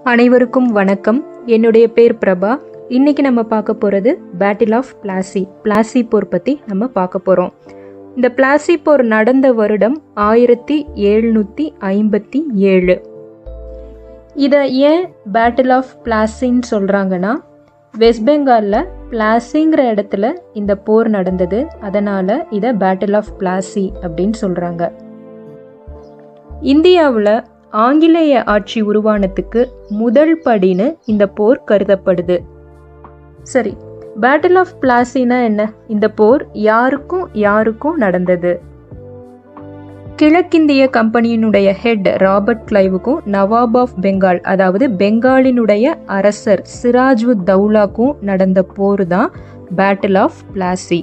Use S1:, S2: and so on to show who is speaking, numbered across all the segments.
S1: அனைவருக்கும் வணக்கம் என்னுடைய பேர் பிரபா இன்னைக்கு நம்ம பார்க்க போகிறது பேட்டில் ஆஃப் பிளாசி பிளாசி போர் பற்றி நம்ம பார்க்க போகிறோம் இந்த பிளாசி போர் நடந்த வருடம் ஆயிரத்தி எழுநூற்றி ஐம்பத்தி ஏழு இதை ஏன் பேட்டில் ஆஃப் பிளாசின்னு சொல்கிறாங்கன்னா வெஸ்ட் பெங்காலில் பிளாசிங்கிற இடத்துல இந்த போர் நடந்தது அதனால் இதை பேட்டில் ஆஃப் பிளாசி அப்படின்னு சொல்கிறாங்க இந்தியாவில் ஆங்கிலேய ஆட்சி உருவானதுக்கு முதல் படின்னு இந்த போர் கருதப்படுது சரி பேட்டில் ஆஃப் பிளாசினா என்ன இந்த போர் யாருக்கும் யாருக்கும் நடந்தது கிழக்கிந்திய கம்பெனியினுடைய ஹெட் ராபர்ட் கிளைவுக்கும் நவாப் ஆஃப் பெங்கால் அதாவது பெங்காலினுடைய அரசர் சிராஜுத் தௌலாக்கும் நடந்த போர் தான் பேட்டில் ஆஃப் பிளாசி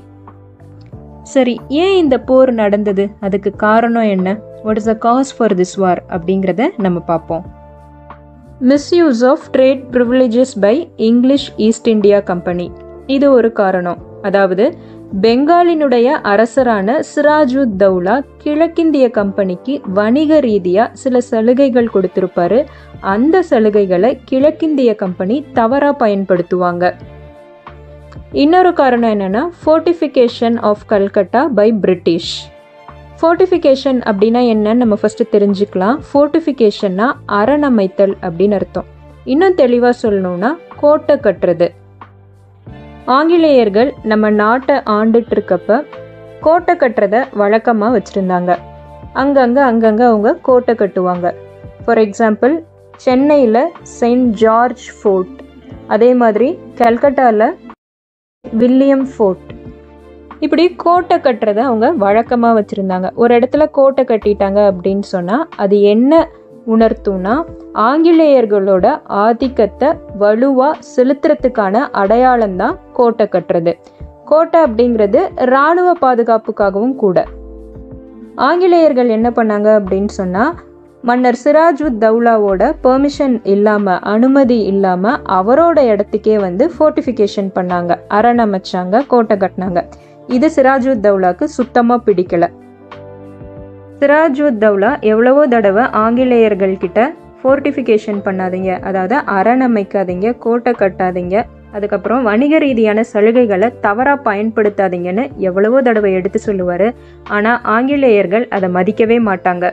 S1: சரி ஏன் இந்த போர் நடந்தது அதுக்கு காரணம் என்ன what is the cause for this war அப்படிங்கிறத நம்ம பார்ப்போம் misuse of trade privileges by English East India company இது ஒரு காரணம் அதாவது பெங்காலினுடைய அரசரான சிராஜுத் தௌலா கிழக்கிந்திய கம்பெனிக்கு வணிக ரீதியாக சில சலுகைகள் கொடுத்திருப்பாரு அந்த சலுகைகளை கிழக்கிந்திய கம்பெனி தவறாக பயன்படுத்துவாங்க இன்னொரு காரணம் என்னன்னா fortification of Calcutta by British fortification அப்படின்னா என்னன்னு நம்ம ஃபஸ்ட்டு தெரிஞ்சுக்கலாம் ஃபோர்ட்டிஃபிகேஷன்னா அரணமைத்தல் அப்படின்னு அர்த்தம் இன்னும் தெளிவாக சொல்லணும்னா கோட்டை கட்டுறது ஆங்கிலேயர்கள் நம்ம நாட்டை ஆண்டுட்டு இருக்கப்ப கோட்டை கட்டுறத வழக்கமாக வச்சுருந்தாங்க அங்கங்கே அங்கங்கே அவங்க கோட்டை கட்டுவாங்க ஃபார் எக்ஸாம்பிள் சென்னையில் செயின்ட் ஜார்ஜ் ஃபோர்ட் அதே மாதிரி கல்கட்டாவில் வில்லியம் ஃபோர்ட் இப்படி கோட்டை கட்டுறத அவங்க வழக்கமாக வச்சுருந்தாங்க ஒரு இடத்துல கோட்டை கட்டிட்டாங்க அப்படின்னு சொன்னால் அது என்ன உணர்த்தும்னா ஆங்கிலேயர்களோட ஆதிக்கத்தை வலுவாக செலுத்துறதுக்கான அடையாளம் தான் கோட்டை கட்டுறது கோட்டை அப்படிங்கிறது இராணுவ பாதுகாப்புக்காகவும் கூட ஆங்கிலேயர்கள் என்ன பண்ணாங்க அப்படின்னு சொன்னால் மன்னர் சிராஜுத் தௌலாவோட பெர்மிஷன் இல்லாமல் அனுமதி இல்லாமல் அவரோட இடத்துக்கே வந்து ஃபோர்ட்டிஃபிகேஷன் பண்ணாங்க அரண் அமைச்சாங்க கோட்டை கட்டினாங்க இது சிராஜுத் தௌலாக்கு சுத்தமாக பிடிக்கல சிராஜுத் தௌலா எவ்வளவோ தடவை ஆங்கிலேயர்கள் கிட்ட ஃபோர்ட்டிஃபிகேஷன் பண்ணாதீங்க அதாவது அரண் அமைக்காதீங்க கோட்டை கட்டாதீங்க அதுக்கப்புறம் வணிக ரீதியான சலுகைகளை தவறாக பயன்படுத்தாதீங்கன்னு எவ்வளவோ தடவை எடுத்து சொல்லுவார் ஆனால் ஆங்கிலேயர்கள் அதை மதிக்கவே மாட்டாங்க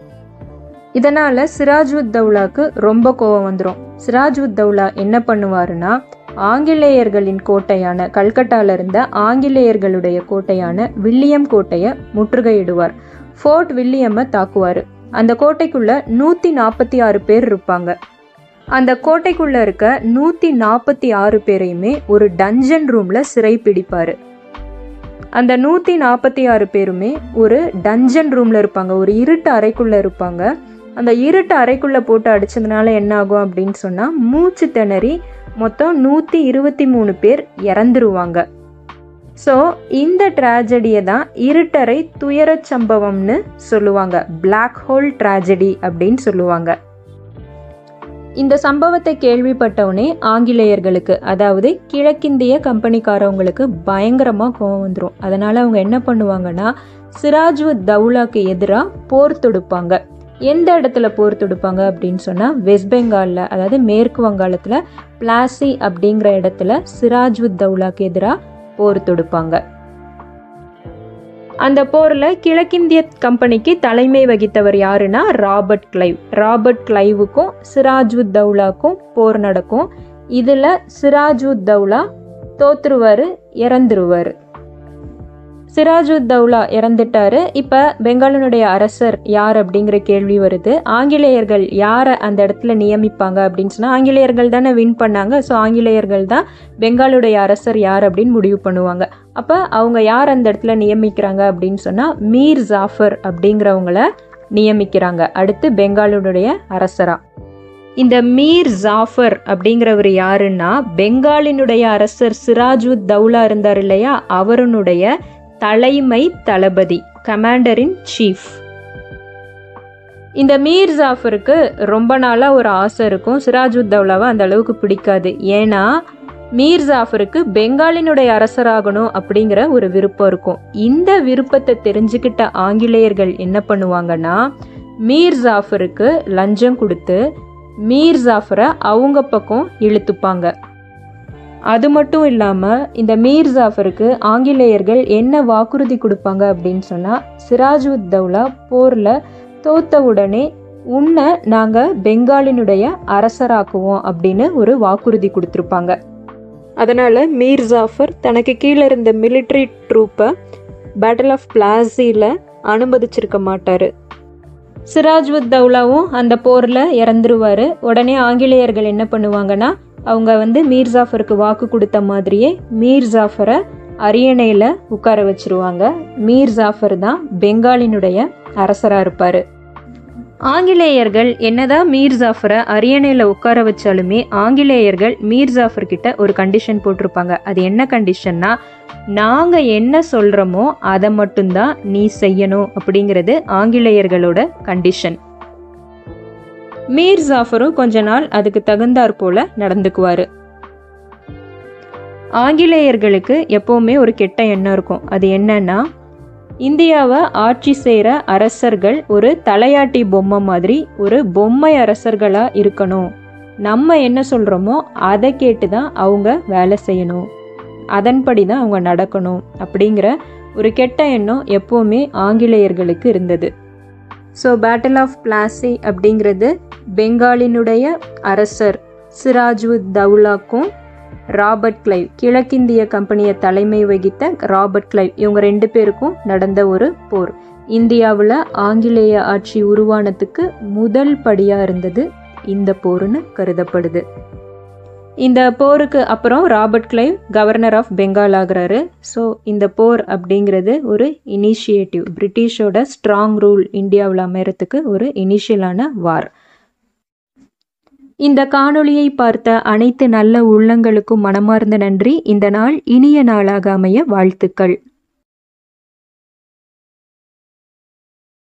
S1: இதனால் சிராஜுத் தௌலாக்கு ரொம்ப கோவம் வந்துடும் சிராஜுத் தௌலா என்ன பண்ணுவாருன்னா ஆங்கிலேயர்களின் கோட்டையான கல்கட்டால இருந்த ஆங்கிலேயர்களுடைய கோட்டையான வில்லியம் கோட்டையை முற்றுகையிடுவார் ஃபோர்ட் வில்லியம்மை தாக்குவார் அந்த கோட்டைக்குள்ள நூற்றி நாற்பத்தி ஆறு பேர் இருப்பாங்க அந்த கோட்டைக்குள்ள இருக்க நூற்றி நாற்பத்தி ஆறு பேரையுமே ஒரு டஞ்சன் ரூம்ல சிறை பிடிப்பார் அந்த நூற்றி நாற்பத்தி ஆறு பேருமே ஒரு டஞ்சன் ரூமில் இருப்பாங்க ஒரு இருட்டு அறைக்குள்ளே இருப்பாங்க அந்த இருட்டு அறைக்குள்ளே போட்டு அடித்ததுனால என்ன ஆகும் அப்படின்னு சொன்னால் மூச்சு திணறி மொத்தம் நூற்றி இருபத்தி மூணு பேர் இறந்துருவாங்க ஸோ இந்த ட்ராஜடியை தான் இருட்டறை துயரச் சம்பவம்னு சொல்லுவாங்க பிளாக் ஹோல் ட்ராஜடி அப்படின்னு சொல்லுவாங்க இந்த சம்பவத்தை கேள்விப்பட்டவுடனே ஆங்கிலேயர்களுக்கு அதாவது கிழக்கிந்திய கம்பெனிக்காரவங்களுக்கு பயங்கரமாக கோவம் வந்துடும் அதனால் அவங்க என்ன பண்ணுவாங்கன்னா சிராஜுத் தௌலாக்கு எதிராக போர் தொடுப்பாங்க எந்த இடத்துல போர் தொடுப்பாங்க அப்படின்னு சொன்னால் வெஸ்ட் பெங்காலில் அதாவது மேற்கு வங்காளத்தில் பிளாசி அப்படிங்கிற இடத்துல சிராஜுத் தௌலாக்கு எதிராக போர் தொடுப்பாங்க அந்த போரில் கிழக்கிந்திய கம்பெனிக்கு தலைமை வகித்தவர் யாருன்னா ராபர்ட் கிளைவ் ராபர்ட் கிளைவுக்கும் சிராஜுத் தௌலாக்கும் போர் நடக்கும் இதில் சிராஜுத் தௌலா தோத்துருவார் இறந்துருவார் சிராஜுத் தௌலா இறந்துட்டாரு இப்போ பெங்காலினுடைய அரசர் யார் அப்படிங்கிற கேள்வி வருது ஆங்கிலேயர்கள் யாரை அந்த இடத்துல நியமிப்பாங்க அப்படின்னு சொன்னால் ஆங்கிலேயர்கள் தானே வின் பண்ணாங்க ஸோ ஆங்கிலேயர்கள் தான் பெங்காலுடைய அரசர் யார் அப்படின்னு முடிவு பண்ணுவாங்க அப்போ அவங்க யார் அந்த இடத்துல நியமிக்கிறாங்க அப்படின்னு சொன்னால் மீர் ஜாஃபர் அப்படிங்கிறவங்கள நியமிக்கிறாங்க அடுத்து பெங்காலுடைய அரசரா இந்த மீர் ஜாஃபர் அப்படிங்கிறவர் யாருன்னா பெங்காலினுடைய அரசர் சிராஜுத் தௌலா இருந்தார் இல்லையா அவருடைய தலைமை தளபதி கமாண்டர் இன் சீஃப் இந்த மீர் ஜாஃபருக்கு ரொம்ப நாளாக ஒரு ஆசை இருக்கும் சிராஜுத் தௌலாவை அந்த அளவுக்கு பிடிக்காது ஏன்னா மீர் ஜாஃபருக்கு பெங்காலினுடைய அரசராகணும் அப்படிங்கிற ஒரு விருப்பம் இருக்கும் இந்த விருப்பத்தை தெரிஞ்சுக்கிட்ட ஆங்கிலேயர்கள் என்ன பண்ணுவாங்கன்னா மீர் ஜாஃபருக்கு லஞ்சம் கொடுத்து மீர் ஜாஃபரை அவங்க பக்கம் இழுத்துப்பாங்க அது மட்டும் இல்லாமல் இந்த மீர் ஜாஃபருக்கு ஆங்கிலேயர்கள் என்ன வாக்குறுதி கொடுப்பாங்க அப்படின்னு சொன்னால் சிராஜுத் தௌலா போரில் தோத்த உடனே உன்னை நாங்கள் பெங்காலினுடைய அரசராக்குவோம் அப்படின்னு ஒரு வாக்குறுதி கொடுத்துருப்பாங்க அதனால் மீர் ஜாஃபர் தனக்கு கீழே இருந்த மிலிட்ரி ட்ரூப்பை பேட்டில் ஆஃப் பிளாசியில் அனுமதிச்சிருக்க மாட்டார் சிராஜ்வுத் தௌலாவும் அந்த போரில் இறந்துருவார் உடனே ஆங்கிலேயர்கள் என்ன பண்ணுவாங்கன்னா அவங்க வந்து மீர் ஜாஃபருக்கு வாக்கு கொடுத்த மாதிரியே மீர் ஜாஃபரை அரியணையில் உட்கார வச்சிருவாங்க மீர் ஜாஃபர் தான் பெங்காலினுடைய அரசராக இருப்பார் ஆங்கிலேயர்கள் என்னதான் மீர் ஜாஃபரை அரியணையில் உட்கார வச்சாலுமே ஆங்கிலேயர்கள் மீர் ஜாஃபர் கிட்ட ஒரு கண்டிஷன் போட்டிருப்பாங்க அது என்ன கண்டிஷன்னா நாங்கள் என்ன சொல்கிறோமோ அதை மட்டும்தான் நீ செய்யணும் அப்படிங்கிறது ஆங்கிலேயர்களோட கண்டிஷன் மீர் ஜாஃபரும் கொஞ்ச நாள் அதுக்கு தகுந்தாற் போல நடந்துக்குவார் ஆங்கிலேயர்களுக்கு எப்போவுமே ஒரு கெட்ட எண்ணம் இருக்கும் அது என்னன்னா இந்தியாவை ஆட்சி செய்கிற அரசர்கள் ஒரு தலையாட்டி பொம்மை மாதிரி ஒரு பொம்மை அரசர்களாக இருக்கணும் நம்ம என்ன சொல்கிறோமோ அதை கேட்டு தான் அவங்க வேலை செய்யணும் அதன்படி தான் அவங்க நடக்கணும் அப்படிங்கிற ஒரு கெட்ட எண்ணம் எப்போவுமே ஆங்கிலேயர்களுக்கு இருந்தது ஸோ பேட்டில் ஆஃப் பிளாசி அப்படிங்கிறது பெங்காலினுடைய அரசர் சிராஜுத் தௌலாக்கும் ராபர்ட் கிளைவ் கிழக்கிந்திய கம்பெனியை தலைமை வகித்த ராபர்ட் கிளைவ் இவங்க ரெண்டு பேருக்கும் நடந்த ஒரு போர் இந்தியாவில் ஆங்கிலேய ஆட்சி உருவானதுக்கு முதல் படியாக இருந்தது இந்த போர்னு கருதப்படுது இந்த போருக்கு அப்புறம் Robert Clive governor of Bengal ஆகிறாரு ஸோ இந்த போர் அப்படிங்கிறது ஒரு இனிஷியேட்டிவ் பிரிட்டிஷோட ஸ்ட்ராங் ரூல் இந்தியாவில் அமையறதுக்கு ஒரு இனிஷியலான வார் இந்த காணொளியை பார்த்த அனைத்து நல்ல உள்ளங்களுக்கும் மனமார்ந்த நன்றி இந்த நாள் இனிய நாளாக அமைய வாழ்த்துக்கள்